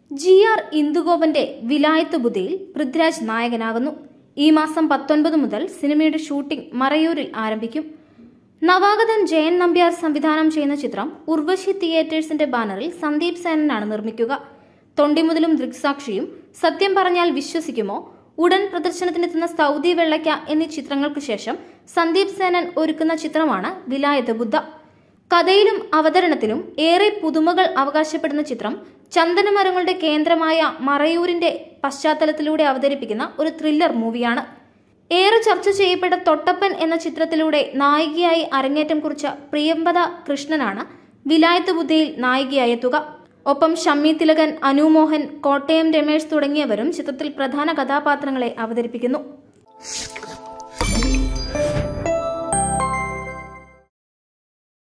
G R ഇന്ദുഗോപന്റെ വിലായത്ത് ബുദ്ധയിൽ പൃഥ്വിരാജ് നായകനാകുന്നു ഈ മാസം പത്തൊൻപത് മുതൽ സിനിമയുടെ ഷൂട്ടിംഗ് മറയൂരിൽ ആരംഭിക്കും നവാഗതൻ ജയൻ നമ്പ്യാർ സംവിധാനം ചെയ്യുന്ന ചിത്രം ഉർവശി തിയേറ്റേഴ്സിന്റെ ബാനറിൽ സന്ദീപ് സേനനാണ് നിർമ്മിക്കുക തൊണ്ടിമുതലും ദൃക്സാക്ഷിയും സത്യം പറഞ്ഞാൽ വിശ്വസിക്കുമോ ഉടൻ പ്രദർശനത്തിനെത്തുന്ന സൗദി വെള്ളയ്ക്ക എന്നീ ചിത്രങ്ങൾക്ക് ശേഷം സന്ദീപ് സേനൻ ഒരുക്കുന്ന ചിത്രമാണ് വിലായത്ത് ബുദ്ധ കഥയിലും അവതരണത്തിലും ഏറെ പുതുമകൾ അവകാശപ്പെടുന്ന ചിത്രം ചന്ദനമരങ്ങളുടെ കേന്ദ്രമായ മറയൂരിന്റെ പശ്ചാത്തലത്തിലൂടെ അവതരിപ്പിക്കുന്ന ഒരു ത്രില്ലർ മൂവിയാണ് ഏറെ ചർച്ച ചെയ്യപ്പെട്ട തൊട്ടപ്പൻ എന്ന ചിത്രത്തിലൂടെ നായികയായി അരങ്ങേറ്റം കുറിച്ച പ്രിയംവദ കൃഷ്ണനാണ് വിലായത്ത് ബുദ്ധയിൽ നായികയായി എത്തുക ഒപ്പം ഷമ്മി തിലകൻ അനു മോഹൻ കോട്ടയം രമേശ് തുടങ്ങിയവരും ചിത്രത്തിൽ പ്രധാന കഥാപാത്രങ്ങളെ അവതരിപ്പിക്കുന്നു